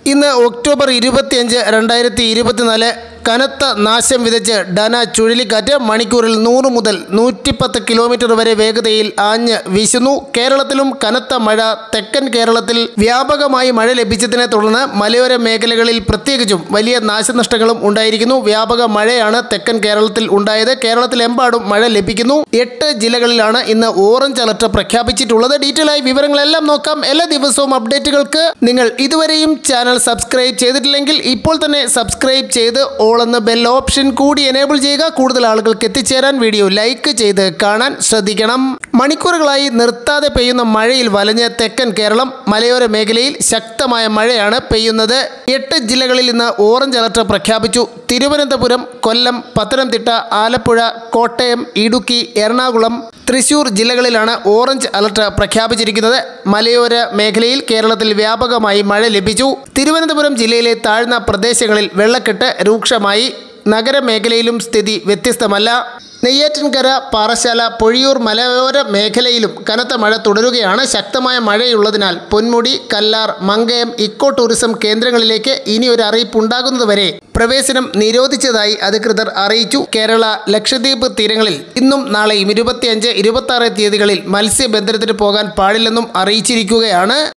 ഇന്ന് ഒക്ടോബർ ഇരുപത്തിയഞ്ച് രണ്ടായിരത്തി ഇരുപത്തിനാല് കനത്ത നാശം വിതച്ച് ഡന ചുഴലിക്കാറ്റ് മണിക്കൂറിൽ നൂറ് മുതൽ നൂറ്റിപ്പത്ത് കിലോമീറ്റർ വരെ വേഗതയിൽ ആഞ്ഞ് വീശുന്നു കേരളത്തിലും കനത്ത മഴ തെക്കൻ കേരളത്തിൽ വ്യാപകമായി മഴ ലഭിച്ചതിനെ തുടർന്ന് മലയോര മേഖലകളിൽ പ്രത്യേകിച്ചും വലിയ നാശനഷ്ടങ്ങളും ഉണ്ടായിരിക്കുന്നു വ്യാപക മഴയാണ് തെക്കൻ കേരളത്തിൽ ഉണ്ടായത് കേരളത്തിലെമ്പാടും മഴ ലഭിക്കുന്നു എട്ട് ജില്ലകളിലാണ് ഇന്ന് ഓറഞ്ച് അലർട്ട് പ്രഖ്യാപിച്ചിട്ടുള്ളത് ഡീറ്റെയിൽ ആയി വിവരങ്ങളെല്ലാം നോക്കാം എല്ലാ ദിവസവും അപ്ഡേറ്റുകൾക്ക് നിങ്ങൾ ഇതുവരെയും ചാനൽ സബ്സ്ക്രൈബ് ചെയ്തിട്ടില്ലെങ്കിൽ ഇപ്പോൾ തന്നെ സബ്സ്ക്രൈബ് ചെയ്ത് ഓൾ എന്ന ബെൽ ഓപ്ഷൻ കൂടി എനേബിൾ ചെയ്യുക കൂടുതൽ ആളുകൾക്ക് എത്തിച്ചേരാൻ വീഡിയോ ലൈക്ക് ചെയ്ത് കാണാൻ ശ്രദ്ധിക്കണം മണിക്കൂറുകളായി നിർത്താതെ പെയ്യുന്ന മഴയിൽ വലഞ്ഞ് തെക്കൻ കേരളം മലയോര മേഖലയിൽ ശക്തമായ മഴയാണ് പെയ്യുന്നത് എട്ട് ജില്ലകളിൽ ഇന്ന് ഓറഞ്ച് അലർട്ട് പ്രഖ്യാപിച്ചു തിരുവനന്തപുരം കൊല്ലം പത്തനംതിട്ട ആലപ്പുഴ കോട്ടയം ഇടുക്കി എറണാകുളം തൃശൂർ ജില്ലകളിലാണ് ഓറഞ്ച് അലർട്ട് പ്രഖ്യാപിച്ചിരിക്കുന്നത് മലയോര മേഖലയിൽ കേരളത്തിൽ വ്യാപകമായി മഴ ലഭിച്ചു തിരുവനന്തപുരം ജില്ലയിലെ താഴ്ന്ന പ്രദേശങ്ങളിൽ വെള്ളക്കെട്ട് രൂക്ഷമായി നഗരമേഖലയിലും സ്ഥിതി വ്യത്യസ്തമല്ല നെയ്യാറ്റിൻകര പാറശാല പൊഴിയൂർ മലയോര മേഖലയിലും കനത്ത മഴ തുടരുകയാണ് ശക്തമായ മഴയുള്ളതിനാൽ പൊന്മുടി കല്ലാർ മങ്കയം ഇക്കോ ടൂറിസം കേന്ദ്രങ്ങളിലേക്ക് ഇനി ഒരു അറിയിപ്പ് ഉണ്ടാകുന്നതുവരെ പ്രവേശനം നിരോധിച്ചതായി അധികൃതർ അറിയിച്ചു കേരള ലക്ഷദ്വീപ് തീരങ്ങളിൽ ഇന്നും നാളെയും ഇരുപത്തിയഞ്ച് ഇരുപത്തി ആറ് തീയതികളിൽ മത്സ്യബന്ധനത്തിന് പോകാൻ പാടില്ലെന്നും അറിയിച്ചിരിക്കുകയാണ്